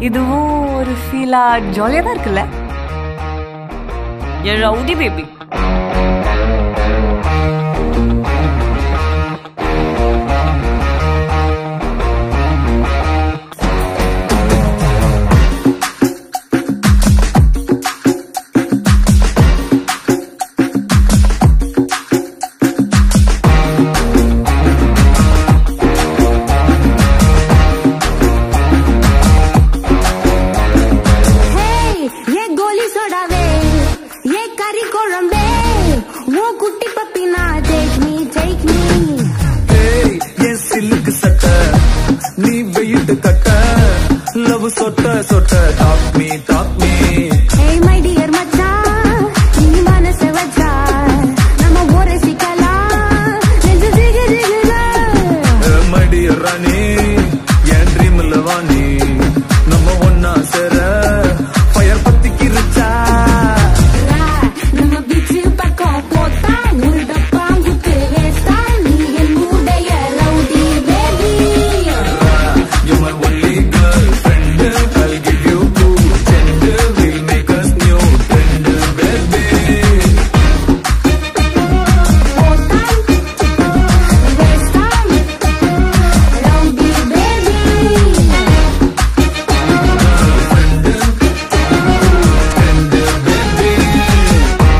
இதுவும் ஒரு ஃபீலா ஜாலியாக தான் இருக்குல்ல என் ரவுடி பேபி ஹேய் ஏ கோலி சோடாவே ஏ கறி குழம்பே ஓ குட்டி பப்பினா டேக் மீ டேக் மீ